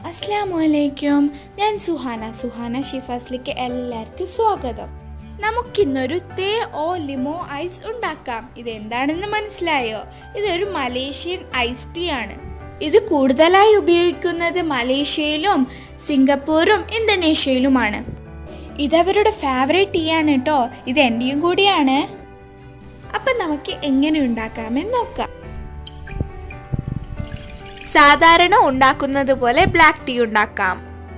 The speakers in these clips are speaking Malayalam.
അസ്സാം വലൈക്കും ഞാൻ സുഹാന സുഹാന ഷിഫാസിലേക്ക് എല്ലാവർക്കും സ്വാഗതം നമുക്കിന്നൊരു തേ ഓ ലിമോ ഐസ് ഉണ്ടാക്കാം ഇതെന്താണെന്ന് മനസ്സിലായോ ഇതൊരു മലേഷ്യൻ ഐസ് ടീ ആണ് ഇത് കൂടുതലായി ഉപയോഗിക്കുന്നത് മലേഷ്യയിലും സിംഗപ്പൂരും ഇന്തോനേഷ്യയിലുമാണ് ഇതവരുടെ ഫേവറേറ്റ് ടീ ആണ് കേട്ടോ ഇത് എൻ്റെയും കൂടിയാണ് അപ്പം നമുക്ക് എങ്ങനെ ഉണ്ടാക്കാമെന്ന് നോക്കാം സാധാരണ ഉണ്ടാക്കുന്നത് പോലെ ബ്ലാക്ക് ടീ ഉണ്ടാക്കാം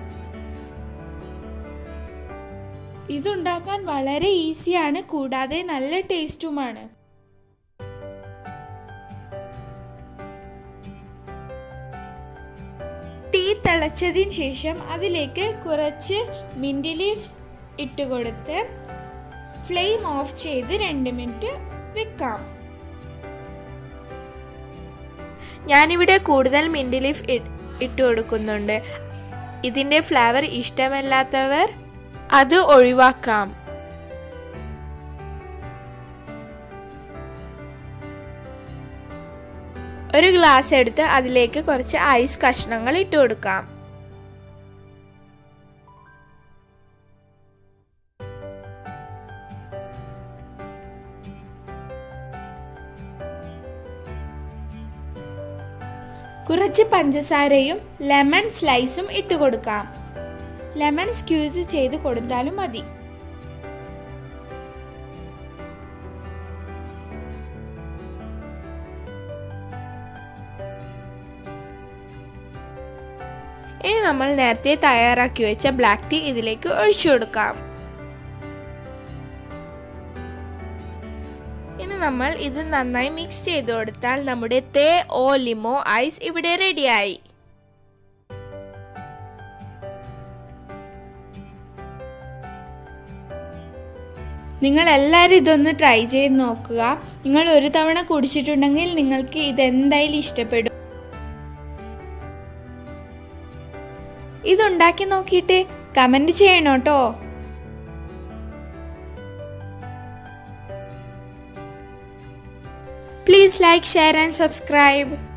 ഇതുണ്ടാക്കാൻ വളരെ ഈസിയാണ് കൂടാതെ നല്ല ടേസ്റ്റുമാണ് ടീ തിളച്ചതിന് ശേഷം അതിലേക്ക് കുറച്ച് മിൻറ്റ് ലീഫ് ഇട്ട് കൊടുത്ത് ഫ്ലെയിം ഓഫ് ചെയ്ത് രണ്ട് മിനിറ്റ് വെക്കാം ഞാനിവിടെ കൂടുതൽ മിൻറ്റ് ലീഫ് ഇട്ട് കൊടുക്കുന്നുണ്ട് ഇതിൻ്റെ ഫ്ലേവർ ഇഷ്ടമല്ലാത്തവർ അത് ഒഴിവാക്കാം ഒരു ഗ്ലാസ് എടുത്ത് അതിലേക്ക് കുറച്ച് ഐസ് കഷ്ണങ്ങൾ ഇട്ട് കൊടുക്കാം കുറച്ച് പഞ്ചസാരയും ലെമൺ സ്ലൈസും ഇട്ട് കൊടുക്കാം ലെമൺ സ്ക്യൂസ് ചെയ്ത് കൊടുത്താലും മതി ഇനി നമ്മൾ നേരത്തെ തയ്യാറാക്കി വെച്ച ബ്ലാക്ക് ടീ ഇതിലേക്ക് ഒഴിച്ചു കൊടുക്കാം ഇനി നമ്മൾ ഇത് നന്നായി മിക്സ് ചെയ്ത് കൊടുത്താൽ നമ്മുടെ തേ ഓ ലിമോ ഐസ് ഇവിടെ റെഡിയായി നിങ്ങൾ എല്ലാവരും ഇതൊന്ന് ട്രൈ ചെയ്ത് നോക്കുക നിങ്ങൾ ഒരു തവണ കുടിച്ചിട്ടുണ്ടെങ്കിൽ നിങ്ങൾക്ക് ഇതെന്തായാലും ഇഷ്ടപ്പെടും ഇതുണ്ടാക്കി നോക്കിയിട്ട് കമൻറ്റ് ചെയ്യണം കേട്ടോ Please like, share and subscribe.